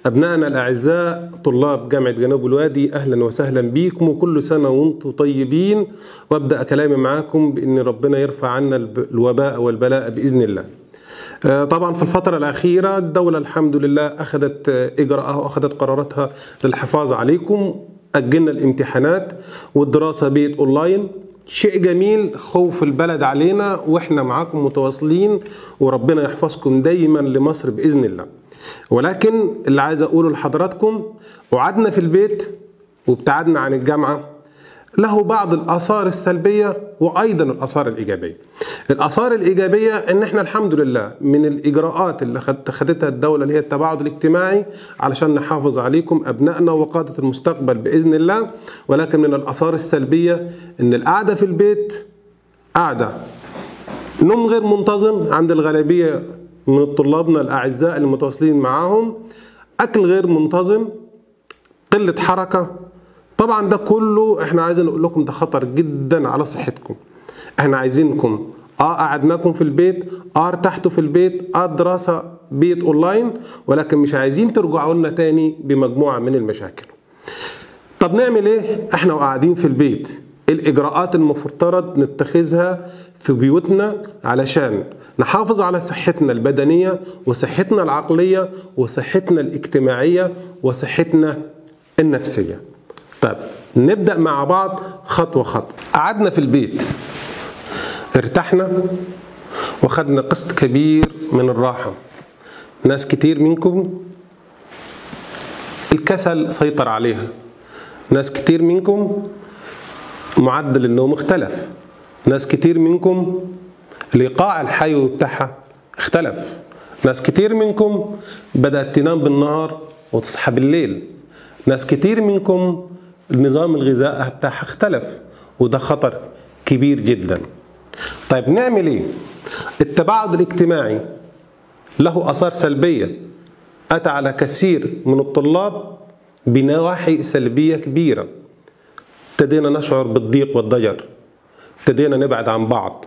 أبنائنا الأعزاء طلاب جامعة جنوب الوادي أهلا وسهلا بكم وكل سنة وأنتم طيبين وأبدأ كلامي معاكم بأن ربنا يرفع عنا الوباء والبلاء بإذن الله طبعا في الفترة الأخيرة الدولة الحمد لله أخذت إجراءها وأخذت قراراتها للحفاظ عليكم أجلنا الامتحانات والدراسة بيت أونلاين شيء جميل خوف البلد علينا واحنا معاكم متواصلين وربنا يحفظكم دايما لمصر باذن الله. ولكن اللي عايز اقوله لحضراتكم قعدنا في البيت وابتعدنا عن الجامعه له بعض الاثار السلبيه وايضا الاثار الايجابيه. الاثار الايجابيه ان احنا الحمد لله من الاجراءات اللي اتخذتها الدوله اللي هي التباعد الاجتماعي علشان نحافظ عليكم ابنائنا وقاده المستقبل باذن الله ولكن من الاثار السلبيه ان القعده في البيت قعده نوم غير منتظم عند الغالبيه من طلابنا الاعزاء المتواصلين معاهم اكل غير منتظم قله حركه طبعا ده كله احنا عايزين نقول لكم ده خطر جدا على صحتكم احنا عايزينكم اه قعدناكم في البيت اه ارتحتوا في البيت اه دراسة بيت اونلاين ولكن مش عايزين ترجعوا لنا تاني بمجموعة من المشاكل طب نعمل ايه احنا وقاعدين في البيت الاجراءات المفترض نتخذها في بيوتنا علشان نحافظ على صحتنا البدنية وصحتنا العقلية وصحتنا الاجتماعية وصحتنا النفسيه طيب نبدأ مع بعض خطوة خطوة قعدنا في البيت ارتحنا وخدنا قسط كبير من الراحة ناس كتير منكم الكسل سيطر عليها ناس كتير منكم معدل النوم اختلف ناس كتير منكم الإيقاع الحيوي بتاعها اختلف ناس كتير منكم بدأت تنام بالنهار وتصحى بالليل ناس كتير منكم النظام الغذائي بتاعها اختلف وده خطر كبير جدا طيب نعمل ايه التباعد الاجتماعي له اثار سلبيه اتى على كثير من الطلاب بنواحي سلبيه كبيره ابتدينا نشعر بالضيق والضجر ابتدينا نبعد عن بعض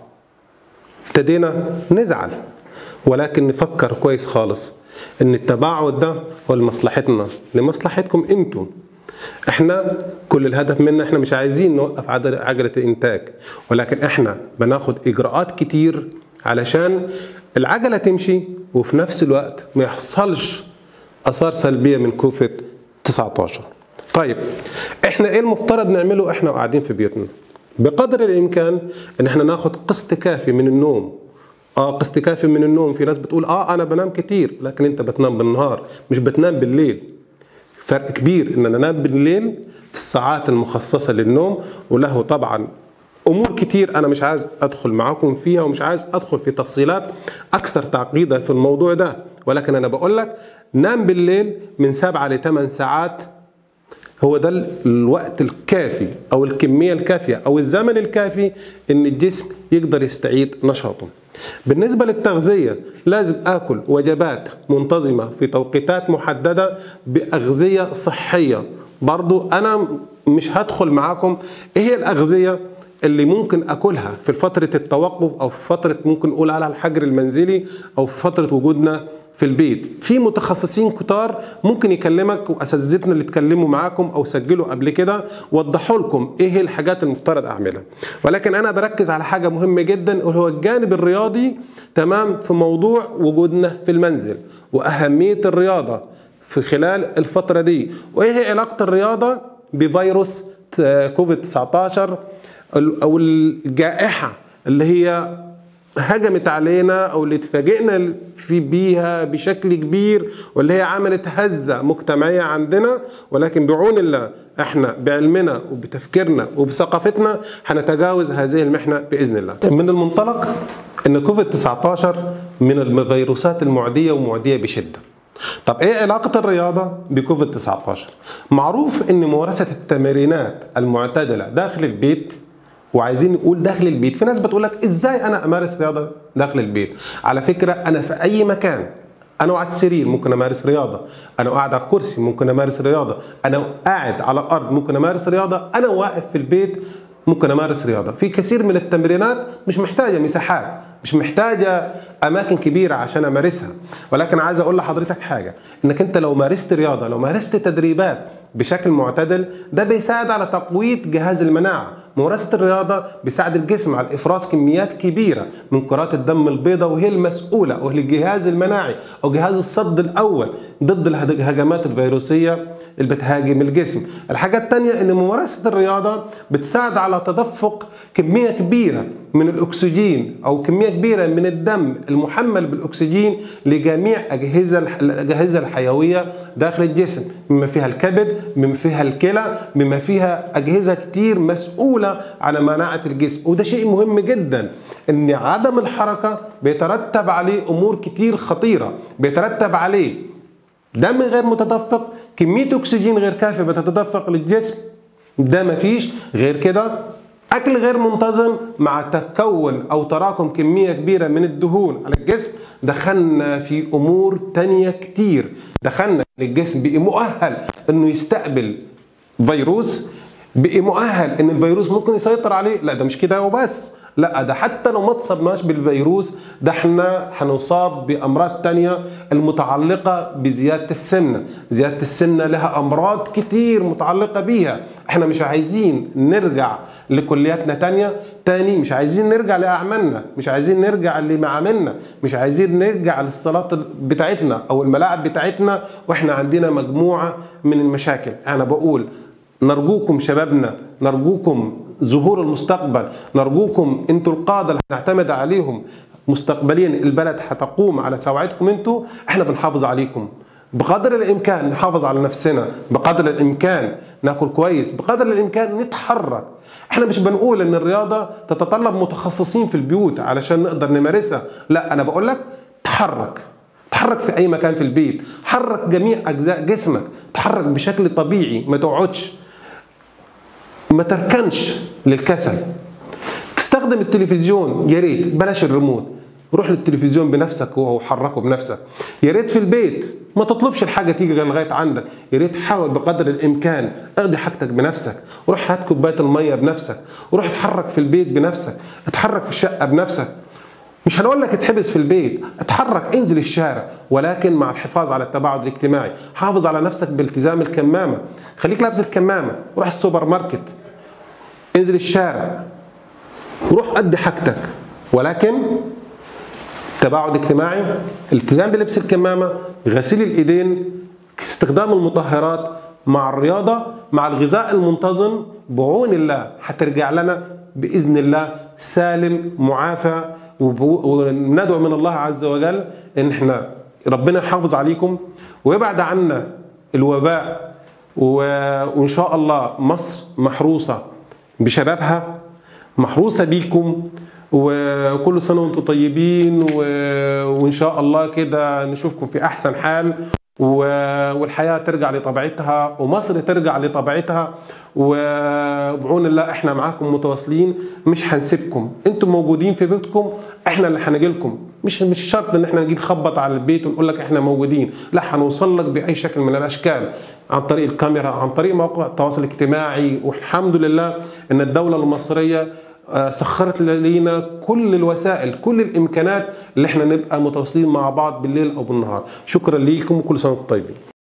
ابتدينا نزعل ولكن نفكر كويس خالص ان التباعد ده هو لمصلحتنا لمصلحتكم انتم احنا كل الهدف منا احنا مش عايزين نوقف عجلة الانتاج ولكن احنا بناخد اجراءات كتير علشان العجلة تمشي وفي نفس الوقت ما يحصلش اثار سلبية من كوفيد 19 طيب احنا ايه المفترض نعمله احنا قاعدين في بيوتنا بقدر الامكان ان احنا ناخد قسط كافي من النوم اه قسط كافي من النوم في ناس بتقول اه انا بنام كتير لكن انت بتنام بالنهار مش بتنام بالليل فرق كبير ان انا انام بالليل في الساعات المخصصه للنوم وله طبعا امور كتير انا مش عايز ادخل معاكم فيها ومش عايز ادخل في تفصيلات اكثر تعقيدا في الموضوع ده ولكن انا بقول لك نام بالليل من سبعة ل 8 ساعات هو ده الوقت الكافي او الكميه الكافيه او الزمن الكافي ان الجسم يقدر يستعيد نشاطه بالنسبة للتغذية لازم آكل وجبات منتظمة في توقيتات محددة بأغذية صحية برضو أنا مش هدخل معاكم إيه هي الأغذية اللي ممكن أكلها في فترة التوقف أو في فترة ممكن نقول على الحجر المنزلي أو في فترة وجودنا في البيت في متخصصين كتار ممكن يكلمك واساتذتنا اللي اتكلموا معاكم او سجلوا قبل كده وضحوا لكم ايه الحاجات المفترض اعملها ولكن انا بركز على حاجه مهمه جدا وهو الجانب الرياضي تمام في موضوع وجودنا في المنزل واهميه الرياضه في خلال الفتره دي وايه هي علاقه الرياضه بفيروس كوفيد 19 او الجائحه اللي هي هجمت علينا او اللي اتفاجئنا في بيها بشكل كبير واللي هي عملت هزه مجتمعيه عندنا ولكن بعون الله احنا بعلمنا وبتفكيرنا وبثقافتنا هنتجاوز هذه المحنه باذن الله. من المنطلق ان كوفيد 19 من الفيروسات المعديه ومعديه بشده. طب ايه علاقه الرياضه بكوفيد 19 معروف ان ممارسه التمرينات المعتدله داخل البيت وعايزين نقول داخل البيت في ناس بتقول لك ازاي انا امارس رياضه داخل البيت على فكره انا في اي مكان انا على السرير ممكن امارس رياضه انا قاعد على الكرسي ممكن امارس رياضه انا قاعد على الارض ممكن امارس رياضه انا واقف في البيت ممكن امارس رياضه في كثير من التمرينات مش محتاجه مساحات مش محتاجه اماكن كبيره عشان امارسها ولكن عايز اقول لحضرتك حاجه انك انت لو مارست رياضه لو مارست تدريبات بشكل معتدل ده بيساعد على تقويه جهاز المناعه ممارسه الرياضه بيساعد الجسم على افراز كميات كبيره من كرات الدم البيضاء وهي المسؤوله او الجهاز المناعي او جهاز الصد الاول ضد الهجمات الفيروسيه اللي بتهاجم الجسم الحاجة الثانية ان ممارسة الرياضة بتساعد على تدفق كمية كبيرة من الاكسجين او كمية كبيرة من الدم المحمل بالاكسجين لجميع اجهزة الاجهزة الحيوية داخل الجسم بما فيها الكبد بما فيها الكلى بما فيها اجهزة كتير مسؤولة على مناعة الجسم وده شيء مهم جدا ان عدم الحركة بيترتب عليه امور كتير خطيرة بيترتب عليه دم غير متدفق كميه اكسجين غير كافيه بتتدفق للجسم ده مفيش غير كده اكل غير منتظم مع تكون او تراكم كميه كبيره من الدهون على الجسم دخلنا في امور تانية كتير دخلنا الجسم بقي مؤهل انه يستقبل فيروس بقي مؤهل ان الفيروس ممكن يسيطر عليه لا ده مش كده وبس لا ده حتى لو ما اتصبناش بالفيروس ده احنا هنصاب بامراض تانية المتعلقه بزياده السمنه زياده السمنه لها امراض كتير متعلقه بيها احنا مش عايزين نرجع لكلياتنا تانية تاني مش عايزين نرجع لاعمالنا مش عايزين نرجع لمعاملنا مش عايزين نرجع للصالات بتاعتنا او الملاعب بتاعتنا واحنا عندنا مجموعه من المشاكل انا بقول نرجوكم شبابنا نرجوكم ظهور المستقبل نرجوكم انتوا القاده اللي هنعتمد عليهم مستقبليا البلد هتقوم على سواعدكم انتوا احنا بنحافظ عليكم بقدر الامكان نحافظ على نفسنا بقدر الامكان ناكل كويس بقدر الامكان نتحرك احنا مش بنقول ان الرياضه تتطلب متخصصين في البيوت علشان نقدر نمارسها لا انا بقول لك تحرك تحرك في اي مكان في البيت حرك جميع اجزاء جسمك تحرك بشكل طبيعي ما تقعدش ما تركنش للكسل تستخدم التلفزيون يا ريت بلاش الريموت روح للتلفزيون بنفسك وحركه بنفسك يا ريت في البيت ما تطلبش الحاجه تيجي لغايه عندك يا ريت حاول بقدر الامكان اقضي حاجتك بنفسك روح هات كوبايه الميه بنفسك وروح اتحرك في البيت بنفسك اتحرك في الشقه بنفسك مش هنقول لك اتحبس في البيت اتحرك انزل الشارع ولكن مع الحفاظ على التباعد الاجتماعي حافظ على نفسك بالتزام الكمامه خليك لابس الكمامه روح السوبر ماركت انزل الشارع روح قد حاجتك ولكن تباعد اجتماعي التزام بلبس الكمامه غسيل الايدين استخدام المطهرات مع الرياضه مع الغذاء المنتظم بعون الله هترجع لنا باذن الله سالم معافى وندعو من الله عز وجل ان احنا ربنا يحافظ عليكم ويبعد عنا الوباء وان شاء الله مصر محروسه بشبابها محروسه بيكم وكل سنه وانتم طيبين و... وان شاء الله كده نشوفكم في احسن حال و... والحياه ترجع لطبيعتها ومصر ترجع لطبيعتها وبعون الله احنا معاكم متواصلين مش هنسيبكم انتم موجودين في بيتكم احنا اللي هنجي لكم مش مش شرط ان احنا نجي نخبط على البيت ونقول لك احنا موجودين لا هنوصل لك باي شكل من الاشكال عن طريق الكاميرا عن طريق مواقع التواصل الاجتماعي والحمد لله ان الدوله المصريه سخرت لينا كل الوسائل كل الامكانات اللي احنا نبقى متواصلين مع بعض بالليل او بالنهار شكرا ليكم وكل سنه وانتم طيبين